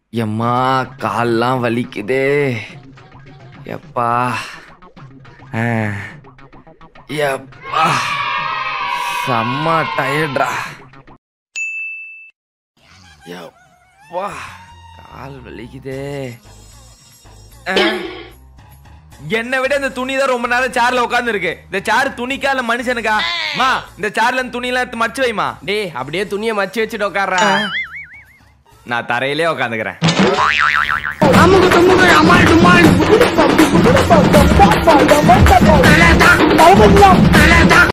எம்மா கால்லாம் வலிக்குதே எப்பா ஆ. எப்பா செம்ம டயர்ட்ரா எப்பா கால் வலிக்குதே ஆ. என்னை விட இந்த துணி தான் ரொம்ப நேரம் சேர்ல உட்கார்ந்து இருக்கு இந்த சேர் துணிக்கா இல்ல மனுஷனுக்கா மா இந்த சேர்ல இந்த துணி எல்லாம் எடுத்து மடிச்சு வைமா டேய் அப்படியே துணியை மச்சி வச்சுட்டு உட்கார்றா நான் தரையிலே உட்காந்துக்கிறேன் அமுகு துமுகு அமால் டுமால்